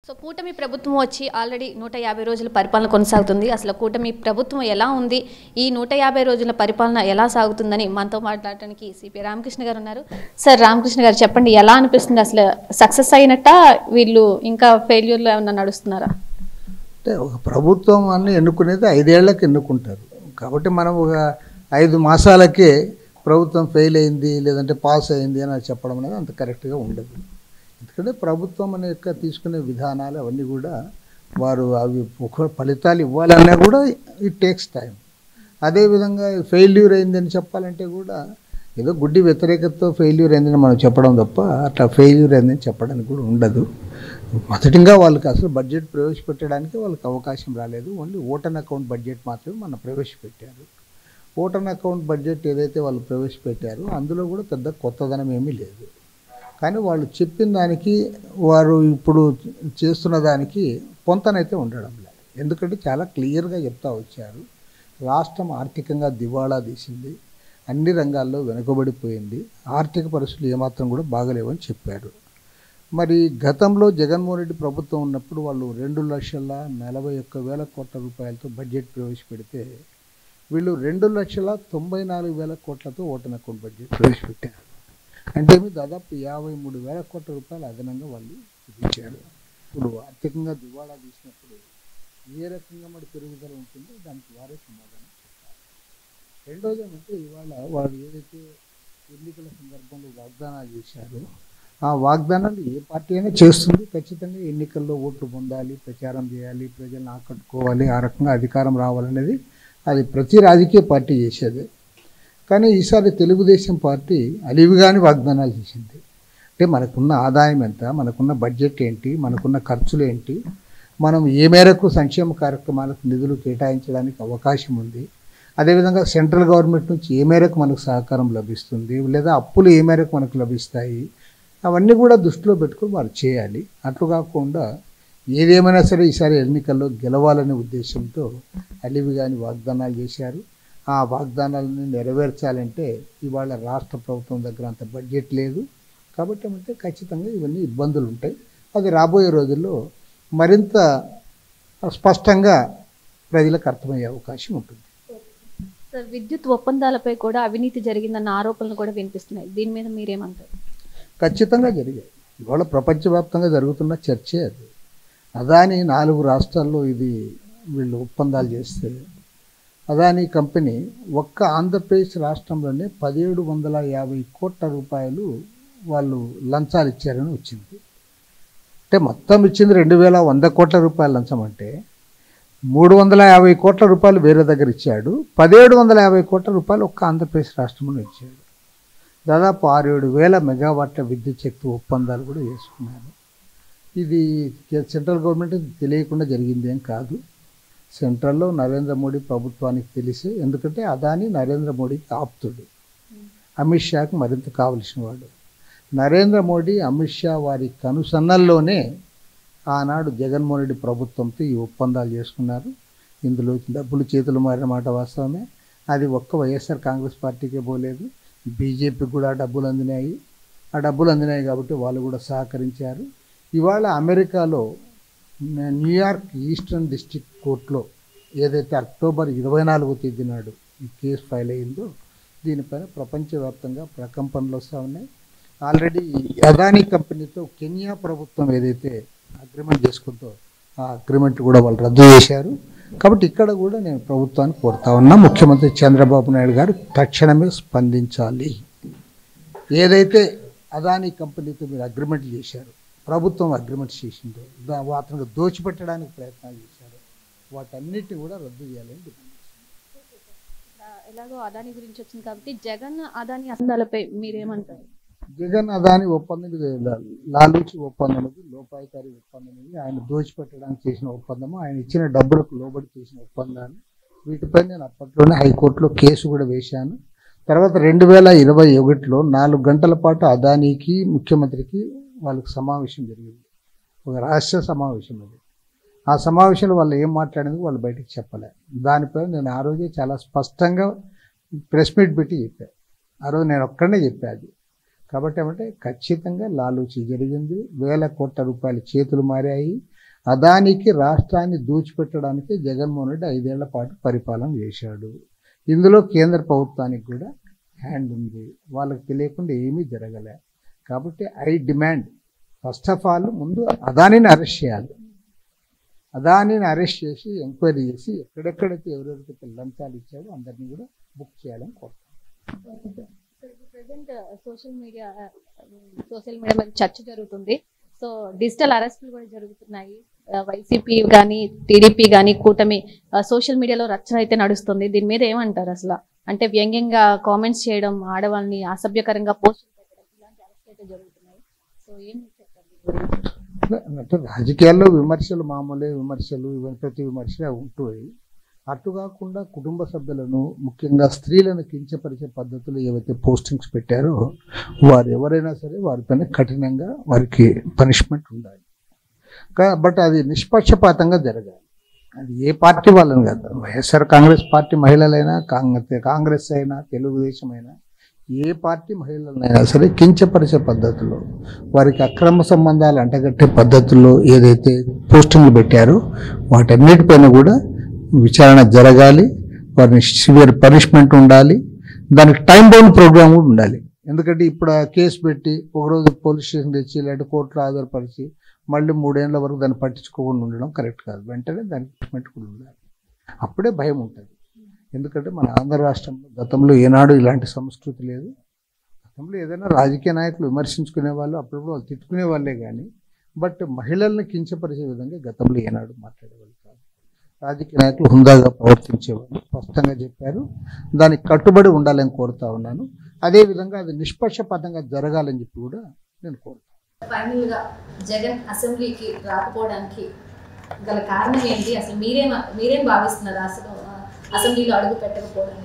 So కూటమి ప్రభుత్వం వచ్చి ఆల్రెడీ నూట యాభై రోజుల పరిపాలన కొనసాగుతుంది అసలు కూటమి ప్రభుత్వం ఎలా ఉంది ఈ నూట యాభై రోజుల పరిపాలన ఎలా సాగుతుందని మనతో మాట్లాడటానికి సిపి రామకృష్ణ గారు ఉన్నారు సార్ రామకృష్ణ గారు చెప్పండి ఎలా అనిపిస్తుంది అసలు సక్సెస్ అయినట్ట వీళ్ళు ఇంకా ఫెయిల్యూర్లో ఏమన్నా నడుస్తున్నారా అంటే ఒక ప్రభుత్వం అని ఎన్నుకునేది ఐదేళ్లకు ఎన్నుకుంటారు కాబట్టి మనం ఒక ఐదు మాసాలకే ప్రభుత్వం ఫెయిల్ అయింది లేదంటే పాస్ అయింది అని చెప్పడం అనేది అంత కరెక్ట్గా ఉండదు ఎందుకంటే ప్రభుత్వం అనే యొక్క తీసుకునే విధానాలు అవన్నీ కూడా వారు అవి ఒక ఫలితాలు ఇవ్వాలన్నా కూడా ఇట్ టేక్స్ టైం అదేవిధంగా ఫెయిల్యూర్ అయిందని చెప్పాలంటే కూడా ఏదో గుడ్డి వ్యతిరేకతతో ఫెయిల్యూర్ అయిందని మనం చెప్పడం తప్ప అట్లా ఫెయిల్యూర్ అయిందని చెప్పడానికి కూడా ఉండదు మొదటిగా వాళ్ళకి అసలు బడ్జెట్ ప్రవేశపెట్టడానికి వాళ్ళకి అవకాశం రాలేదు ఓన్లీ ఓటన్ అకౌంట్ బడ్జెట్ మాత్రమే మన ప్రవేశపెట్టారు ఓటన్ అకౌంట్ బడ్జెట్ ఏదైతే వాళ్ళు ప్రవేశపెట్టారో అందులో కూడా పెద్ద కొత్తదనం ఏమీ లేదు కానీ వాళ్ళు చెప్పిన దానికి వారు ఇప్పుడు చేస్తున్న దానికి పొంతనైతే ఉండడం లేదు ఎందుకంటే చాలా క్లియర్గా చెప్తా వచ్చారు రాష్ట్రం ఆర్థికంగా దివాళా తీసింది అన్ని రంగాల్లో వెనుకబడిపోయింది ఆర్థిక పరిస్థితులు ఏమాత్రం కూడా బాగలేవని చెప్పారు మరి గతంలో జగన్మోహన్ రెడ్డి ప్రభుత్వం ఉన్నప్పుడు వాళ్ళు రెండు లక్షల నలభై ఒక్క వేల కోట్ల రూపాయలతో బడ్జెట్ ప్రవేశపెడితే వీళ్ళు రెండు లక్షల తొంభై నాలుగు వేల కోట్లతో ఓటన్ అకౌంట్ బడ్జెట్ ప్రవేశపెట్టారు అంటే మీ దాదాపు యాభై మూడు వేల కోట్ల రూపాయలు అదనంగా వాళ్ళు ఇచ్చారు ఇప్పుడు ఆర్థికంగా దివాళా తీసినప్పుడు ఏ రకంగా మరి పెరుగుదల ఉంటుందో దానికి వారే సమాధానం చెప్పారు రెండోది ఏమంటే ఇవాళ వాళ్ళు ఏదైతే ఎన్నికల సందర్భంలో వాగ్దానాలు చేశారో ఆ వాగ్దానాలు ఏ పార్టీ అయినా చేస్తుంది ఖచ్చితంగా ఎన్నికల్లో ఓట్లు పొందాలి ప్రచారం చేయాలి ప్రజలను ఆకట్టుకోవాలి ఆ రకంగా అధికారం రావాలనేది అది ప్రతి రాజకీయ పార్టీ చేసేదే కానీ ఈసారి తెలుగుదేశం పార్టీ అలివిగాని వాగ్దానాలు చేసింది అంటే మనకున్న ఆదాయం ఎంత మనకున్న బడ్జెట్ ఏంటి మనకున్న ఖర్చులు ఏంటి మనం ఏ మేరకు సంక్షేమ కార్యక్రమాలకు నిధులు కేటాయించడానికి అవకాశం ఉంది అదేవిధంగా సెంట్రల్ గవర్నమెంట్ నుంచి ఏ మేరకు మనకు సహకారం లభిస్తుంది లేదా అప్పులు ఏ మేరకు మనకు లభిస్తాయి అవన్నీ కూడా దృష్టిలో పెట్టుకొని వారు చేయాలి అట్లు కాకుండా ఏదేమైనా సరే ఈసారి ఎన్నికల్లో గెలవాలనే ఉద్దేశంతో అలివి కాని వాగ్దానాలు చేశారు ఆ వాగ్దానాలను నెరవేర్చాలంటే ఇవాళ రాష్ట్ర ప్రభుత్వం దగ్గర అంత బడ్జెట్ లేదు కాబట్టి ఏమంటే ఖచ్చితంగా ఇవన్నీ ఇబ్బందులు ఉంటాయి అది రాబోయే రోజుల్లో మరింత స్పష్టంగా ప్రజలకు అర్థమయ్యే అవకాశం ఉంటుంది సార్ విద్యుత్ ఒప్పందాలపై కూడా అవినీతి జరిగిందన్న ఆరోపణలు కూడా వినిపిస్తున్నాయి దీని మీద మీరేమంటారు ఖచ్చితంగా జరిగాయి ఇవాళ ప్రపంచవ్యాప్తంగా జరుగుతున్న చర్చే అది అదాని నాలుగు రాష్ట్రాల్లో ఇది వీళ్ళు ఒప్పందాలు చేస్తే అదాని కంపెనీ ఒక్క ఆంధ్రప్రదేశ్ రాష్ట్రంలోనే పదిహేడు వందల యాభై కోట్ల రూపాయలు వాళ్ళు లంచాలు ఇచ్చారని వచ్చింది అంటే మొత్తం ఇచ్చింది రెండు వేల వంద కోట్ల రూపాయల లంచం అంటే మూడు వందల యాభై కోట్ల రూపాయలు వేరే దగ్గర ఇచ్చాడు పదిహేడు వందల యాభై కోట్ల రూపాయలు ఒక్క ఆంధ్రప్రదేశ్ రాష్ట్రంలో ఇచ్చాడు దాదాపు ఆరు ఏడు వేల మెగావాట్ల విద్యుత్ శక్తి ఒప్పందాలు కూడా చేసుకున్నారు ఇది సెంట్రల్ గవర్నమెంట్ తెలియకుండా జరిగింది ఏం కాదు సెంట్రల్లో నరేంద్ర మోడీ ప్రభుత్వానికి తెలిసి ఎందుకంటే అదాని నరేంద్ర మోడీకి ఆప్తుడు అమిత్ షాకి మరింత కావలసిన వాడు నరేంద్ర మోడీ అమిత్ షా వారి కనుసన్నల్లోనే ఆనాడు జగన్మోహన్ రెడ్డి ప్రభుత్వంతో ఈ ఒప్పందాలు చేసుకున్నారు ఇందులో డబ్బులు చేతులు మారిన మాట వాస్తవమే అది ఒక్క వైఎస్ఆర్ కాంగ్రెస్ పార్టీకే పోలేదు బీజేపీకి కూడా డబ్బులు అందినాయి ఆ డబ్బులు అందినాయి కాబట్టి వాళ్ళు కూడా సహకరించారు ఇవాళ అమెరికాలో న- న్యూయార్క్ ఈస్టర్న్ డిస్ట్రిక్ట్ కోర్టులో ఏదైతే అక్టోబర్ ఇరవై నాలుగో తేదీ నాడు ఈ కేసు ఫైల్ అయిందో దీనిపైన ప్రపంచవ్యాప్తంగా ప్రకంపనలు వస్తూ ఉన్నాయి ఆల్రెడీ అదానీ కంపెనీతో కెన్యా ప్రభుత్వం ఏదైతే అగ్రిమెంట్ చేసుకుందో ఆ అగ్రిమెంట్ కూడా వాళ్ళు రద్దు చేశారు కాబట్టి ఇక్కడ కూడా నేను ప్రభుత్వాన్ని కోరుతా ఉన్నా ముఖ్యమంత్రి చంద్రబాబు నాయుడు గారు తక్షణమే స్పందించాలి ఏదైతే అదానీ కంపెనీతో మీరు అగ్రిమెంట్ చేశారు ప్రభుత్వం అగ్రిమెంట్ చేసిందో దా అతనికి దోచిపెట్టడానికి ప్రయత్నాలు చేశారు వాటన్నిటిని కూడా రద్దు చేయాలని డిమాండ్ చేశారు. ఎలాగో అదాని గురించి వచ్చింది కాబట్టి జగన్ అదాని అసందాలపై మీరేమంటారు జగన్ అదాని ఒప్పందం ఇది లా- లాలూచి ఒప్పందం ఇది లోపాయికారి ఒప్పందం ఇది ఆయన దోచిపెట్టడానికి చేసిన ఒప్పందము ఆయన ఇచ్చిన డబ్బులకు లోబడి చేసిన ఒప్పందాలు వీటిపై నేను అప్పట్లోనే హైకోర్టులో కేసు కూడా వేశాను తర్వాత రెండు వేల ఇరవై ఒకటిలో నాలుగు గంటల పాటు అదానీకి ముఖ్యమంత్రికి వాళ్ళకి సమావేశం జరిగింది ఒక రహస్య సమావేశం అది ఆ సమావేశంలో వాళ్ళు ఏం మాట్లాడేందుకు వాళ్ళు బయటికి చెప్పలే దానిపై నేను ఆ రోజే చాలా స్పష్టంగా ప్రెస్ మీట్ పెట్టి చెప్పాను ఆ రోజు నేను ఒక్కడనే చెప్పాను అది కాబట్టి ఏమంటే ఖచ్చితంగా లాలూచి జరిగింది వేల కోట్ల రూపాయలు చేతులు మారాయి అదానికి రాష్ట్రాన్ని దూచిపెట్టడానికి జగన్మోహన్ రెడ్డి ఐదేళ్ల పాటు పరిపాలన చేశాడు ఇందులో కేంద్ర ప్రభుత్వానికి కూడా హ్యాండ్ ఉంది వాళ్ళకి తెలియకుండా ఏమీ జరగలే కాబట్టి I demand first of all ముందు అదానిని అరెస్ట్ చేయాలి అదానిని అరెస్ట్ చేసి ఎంక్వైరీ చేసి ఎక్కడెక్కడైతే ఎవరెవరికైతే లంచాలు ఇచ్చాడో అందరినీ కూడా బుక్ చేయాలని కోరుతాను present social media social media మీద చర్చ జరుగుతుంది సో డిజిటల్ అరెస్టులు కూడా జరుగుతున్నాయి వైసీపీ కానీ టీడీపీ కానీ కూటమి సోషల్ మీడియాలో రచ్చన అయితే నడుస్తుంది దీని మీద ఏమంటారు అసలు అంటే వ్యంగ్యంగా కామెంట్స్ చేయడం ఆడవాళ్ళని అసభ్యకరంగా పోస్టులు పెట్టడం ఇలాంటి అరెస్ట్ అయితే జరుగుతున్నాయి సో ఏం చెప్తారు దీని గురించి? అంటే రాజకీయాల్లో విమర్శలు మామూలే విమర్శలు ఇవన్నీ ప్రతి విమర్శ ఉంటున్నాయి అటు కాకుండా కుటుంబ సభ్యులను ముఖ్యంగా స్త్రీలను కించపరిచే పద్ధతులు ఏవైతే పోస్టింగ్స్ పెట్టారో వారు ఎవరైనా సరే వారిపైన కఠినంగా వారికి పనిష్మెంట్ ఉండాలి కా- బట్ అది నిష్పక్షపాతంగా జరగాలి అది ఏ పార్టీ వాళ్ళని కాదు వైఎస్ఆర్ కాంగ్రెస్ పార్టీ మహిళలైనా కాంగ్రెస్ కాంగ్రెస్ అయినా తెలుగుదేశం అయినా ఏ పార్టీ మహిళలైనా సరే కించపరిచే పద్ధతిలో వారికి అక్రమ సంబంధాలు అంటగట్టే పద్ధతుల్లో ఏదైతే పోస్టింగ్లు పెట్టారో వాటన్నిటిపైన కూడా విచారణ జరగాలి వారిని సివియర్ పనిష్మెంట్ ఉండాలి దానికి టైం బౌండ్ ప్రోగ్రామ్ కూడా ఉండాలి ఎందుకంటే ఇప్పుడు ఆ కేసు పెట్టి ఒకరోజు పోలీస్ స్టేషన్ తెచ్చి లేదంటే కోర్టులో ఆధారపరిచి మళ్ళీ మూడేళ్ల వరకు దాన్ని పట్టించుకోకుండా ఉండడం కరెక్ట్ కాదు వెంటనే దానికి పనిష్మెంట్ కూడా ఉండాలి అప్పుడే భయం ఉంటుంది ఎందుకంటే మన ఆంధ్ర రాష్ట్రంలో గతంలో ఏనాడు ఇలాంటి సంస్కృతి లేదు గతంలో ఏదైనా రాజకీయ నాయకులు విమర్శించుకునే వాళ్ళు అప్పుడప్పుడు వాళ్ళు తిట్టుకునే వాళ్ళే కానీ బట్ మహిళల్ని కించపరిచే విధంగా గతంలో ఏనాడు మాట్లాడేవాళ్ళు కాదు రాజకీయ నాయకులు హుందాగా ప్రవర్తించేవాళ్ళు స్పష్టంగా చెప్పారు దానికి కట్టుబడి ఉండాలని కోరుతా ఉన్నాను అదేవిధంగా అది నిష్పక్షపాతంగా జరగాలని చెప్పి కూడా నేను కోరుతాను ఫైనల్ గా జగన్ అసెంబ్లీకి రాకపోవడానికి గల కారణం ఏంటి అసలు మీరేం మీరేం భావిస్తున్నారు అసలు ఆ, అసెంబ్లీలో అడుగు పెట్టకపోవడానికి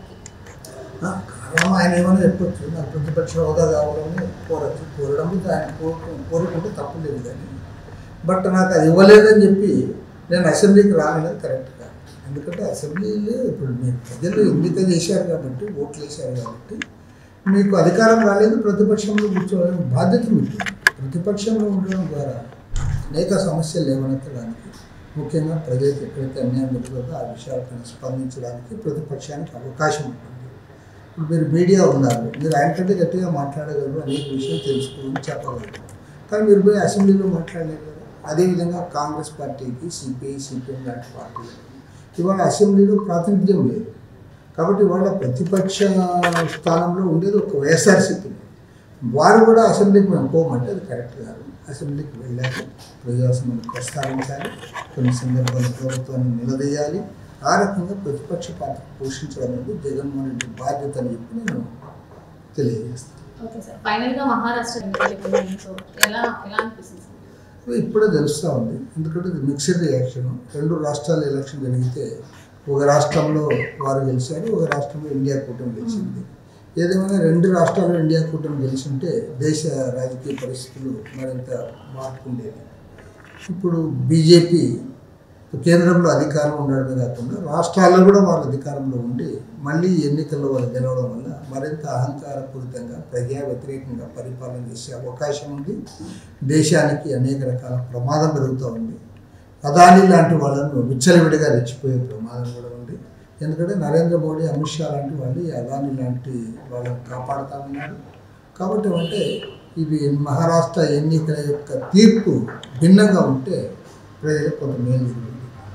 కారణం ఆయన ఏమైనా చెప్పొచ్చు నాకు ప్రతిపక్ష హోదా కావాలని కోరచ్చు కోరడం మీద ఆయన కోరుకు కోరుకుంటే తప్పు లేదు కానీ బట్ నాకు అది ఇవ్వలేదని చెప్పి నేను అసెంబ్లీకి రానలేదు కరెక్ట్ కాదు ఎందుకంటే అసెంబ్లీలో ఇప్పుడు మీరు ప్రజలు ఎన్నిక చేశారు కాబట్టి ఓట్లు వేశారు కాబట్టి మీకు అధికారం రాలేదు ప్రతిపక్షంలో కూర్చోవాలని బాధ్యత మీకు ప్రతిపక్షంలో ఉండడం ద్వారా అనేక సమస్యలు లేవనెత్తడానికి ముఖ్యంగా ప్రజలకు ఎక్కడైతే అన్యాయం జరుగుతుందో ఆ విషయాలపైన స్పందించడానికి ప్రతిపక్షానికి అవకాశం ఉంటుంది ఇప్పుడు మీరు మీడియా ఉన్నారు మీరు ఆయన కంటే గట్టిగా మాట్లాడగలరు అనేక విషయాలు తెలుసుకుని చెప్పగలరు కానీ మీరు పోయి అసెంబ్లీలో మాట్లాడలేరు కదా అదేవిధంగా కాంగ్రెస్ పార్టీకి సిపిఐ సిపిఎం లాంటి పార్టీలు ఇవాళ అసెంబ్లీలో ప్రాతినిధ్యం లేదు కాబట్టి వాళ్ళ ప్రతిపక్ష స్థానంలో ఉండేది ఒక వైఎస్ఆర్సీపీ వారు కూడా అసెంబ్లీకి మేము పోమంటే అది కరెక్ట్ కాదు అసెంబ్లీకి వెళ్ళాలి ప్రజాస్వామ్యాన్ని ప్రస్తావించాలి కొన్ని సందర్భాల్లో ప్రభుత్వాన్ని నిలదీయాలి ఆ రకంగా ప్రతిపక్ష పాత్ర పోషించడం అనేది జగన్మోహన్ రెడ్డి బాధ్యత అని చెప్పి నేను తెలియజేస్తాను ఓకే సార్ ఫైనల్ గా మహారాష్ట్ర ఎన్నికలు ఉన్నాయి. సో ఎలా ఎలా అనిపిస్తుంది సార్? ఇది ఇప్పుడే తెలుస్తూ ఉంది ఎందుకంటే ఇది మిక్స్డ్ రియాక్షన్ రెండు రాష్ట్రాల ఎలక్షన్ జరిగితే ఒక రాష్ట్రంలో వారు గెలిచారు ఒక రాష్ట్రంలో ఇండియా కూటమి గెలిచింది ఏదేమైనా రెండు రాష్ట్రాల్లో ఇండియా కూటమి గెలిచింటే దేశ రాజకీయ పరిస్థితులు మరింత మార్పు ఉండేది ఇప్పుడు బీజేపీ కేంద్రంలో అధికారం ఉండడమే కాకుండా రాష్ట్రాల్లో కూడా వాళ్ళ అధికారంలో ఉండి మళ్ళీ ఎన్నికల్లో వాళ్ళు గెలవడం వల్ల మరింత అహంకారపూరితంగా ప్రజా వ్యతిరేకంగా పరిపాలన చేసే అవకాశం ఉంది దేశానికి అనేక రకాల ప్రమాదం పెరుగుతూ ఉంది అదాని లాంటి వాళ్ళను విచ్చలవిడిగా రెచ్చిపోయే ప్రమాదం కూడా ఉంది ఎందుకంటే నరేంద్ర మోడీ అమిత్ షా లాంటి వాళ్ళు ఈ అదాని లాంటి వాళ్ళని కాపాడుతూ ఉన్నారు కాబట్టి అంటే ఇవి మహారాష్ట్ర ఎన్నికల యొక్క తీర్పు భిన్నంగా ఉంటే ప్రజలకు కొంత మేలు జరుగుతుంది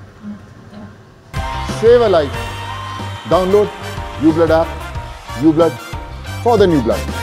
Save a life. Download uBlood app. uBlood for the new blood.